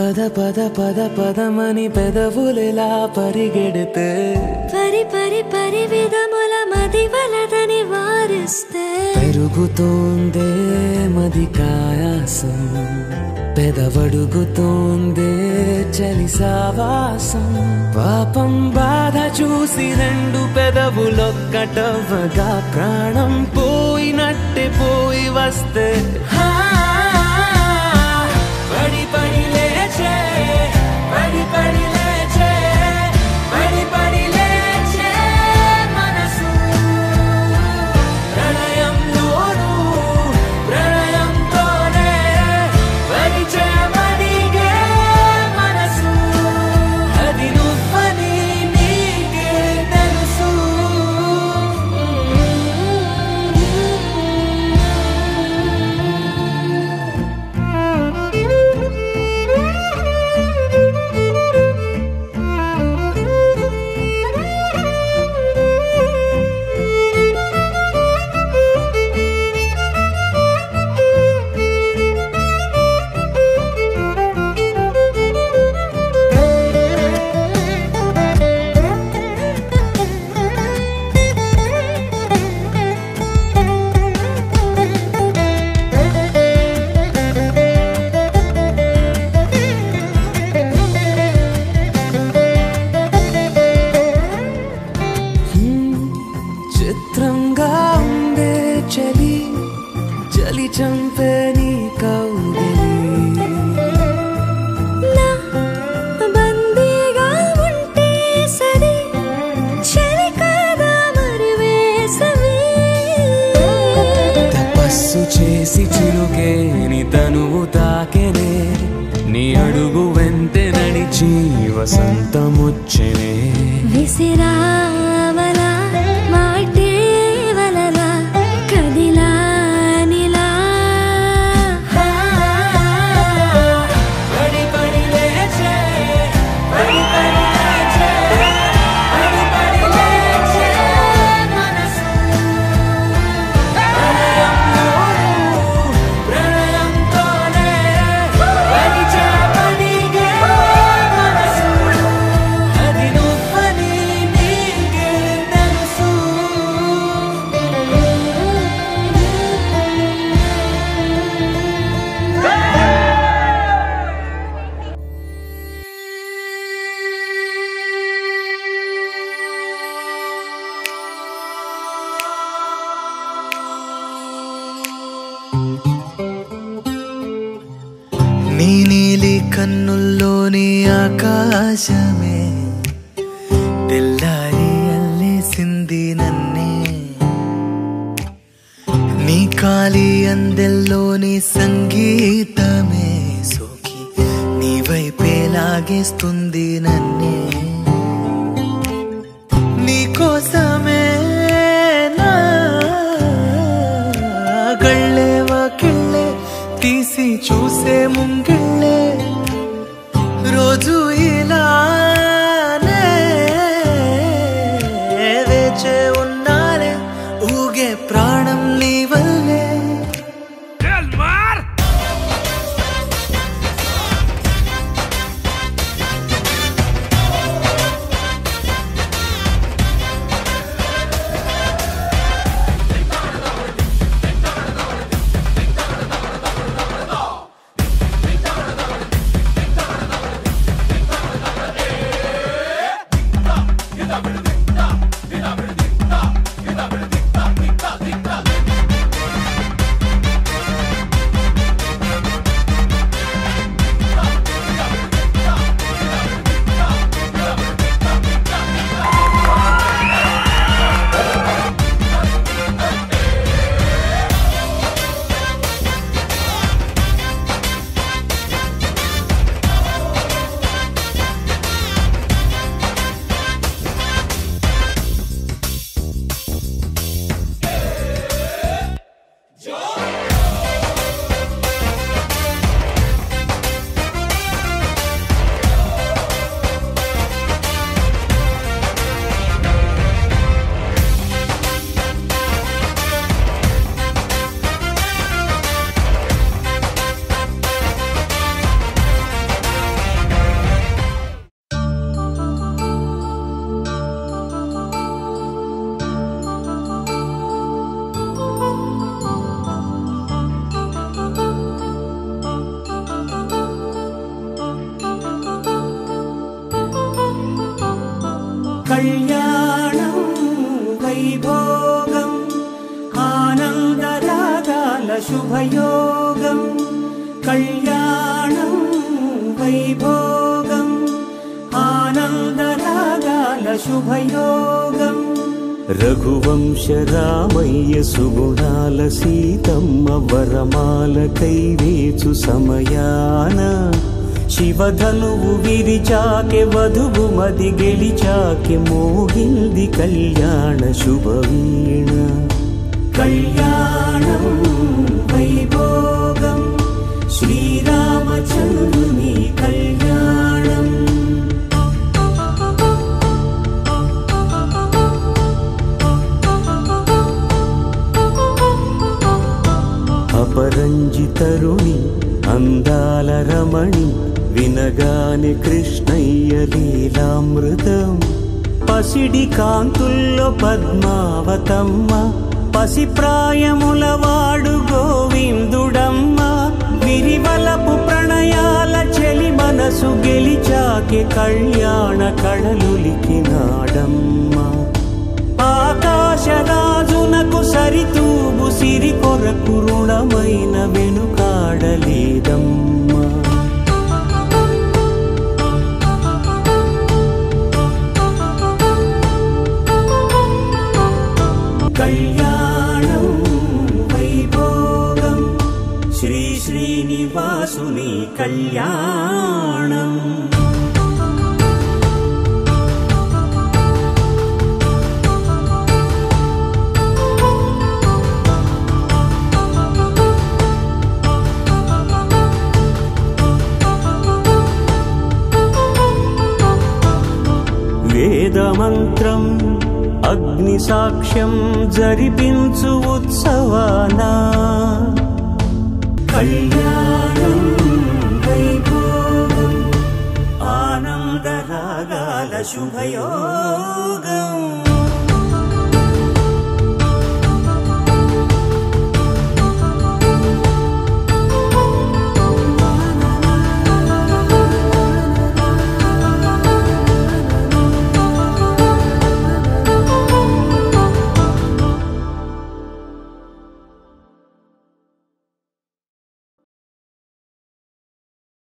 పద పద పద పదమని పెదవులెలా పరిగెడితే పరి పరి పరి విధముల మది వలదని వారిస్తే పెరుగుతోందే మది కాయాసం పెదవడుగుతోందే చలి సావాసం పాపం బాధ చూసి రెండు పెదవులొక్కటవ్వగా ప్రాణం పోయినట్టే పోయి వస్తే హా, పడి పడి లేచే పడి పడి లేచే పడి పడి లేచే మనసు ప్రళయంలోను ప్రళయంతోనే పరిచయమడిగే మనసు అది నువ్వని నీకే తెలుసు చిత్రంగా ఉండే చలి చలి చంపే నీ కౌగిలి నా బందీగా ఉంటే సరి చలి కాదా మరి వేసవి తపస్సు చేసి చిలుకేని తనువు తాకెనే నీ అడుగు వెంటే నడిచి వసంతముచ్చెనే విసిరావల మాటే వలల కదిలా నిలా పడి పడి లేచే పడి పడి లేచే పడి పడి లేచే మనసు ప్రళయంలోను ప్రళయంతోనే పరిచయమడిగే మనసు అది నువ్వని నీకే తెలుసు నీ నీలి కన్నుల్లోని ఆకాశమే తెల్లారి అల్లేసింది నన్నే నీ కాలి అందెల్లోని సంగీతమే సోకి నీ వైపే లాగేస్తుంది నన్నే నీ కోసమే నా గళ్ళే వాకిళ్ళే తీసి చూసే ముంగిళ్ళే రోజు ఇలానే వేచే ఉన్నాలే ఊగే ప్రాణం నీ వల్లే శుభయోగం కళ్యాణం వైభోగం ఆనందరాగాల శుభయోగం రఘువంశ రామయ్య సుగుణాల సీతమ్మ వరమాల కైవేచు సమయాన శివధనువు విరిచాకె వధువు మది గెలిచాకె మోగింది కళ్యాణ శుభవీణ కళ్యాణం వైభోగం శ్రీరామచంద్రుని కళ్యాణం అపరంజి తరుణి అందాల రమణి వినగానే కృష్ణయ్య లీలామృతం పసిడి కాంతుల్లో పద్మావతమ్మ పసి ప్రాయముల వాడు గోవిందుడమ్మ విరివలపు ప్రణయాల చెలి మనసు గెలిచాకే కళ్యాణ కళలులికినాడమ్మ ఆకాశరాజునకు సరితూబు సిరి కొరకు రుణమైన వెనుకాడలేదమ్మా కళ్యాణం వైభోగం శ్రీ శ్రీనివాసుని కళ్యాణం వేదమంత్రం అగ్ని సాక్ష్యం జరిపించు ఉత్సవానా కళ్యాణం వైభోగం ఆనందరాగాల శుభయోగం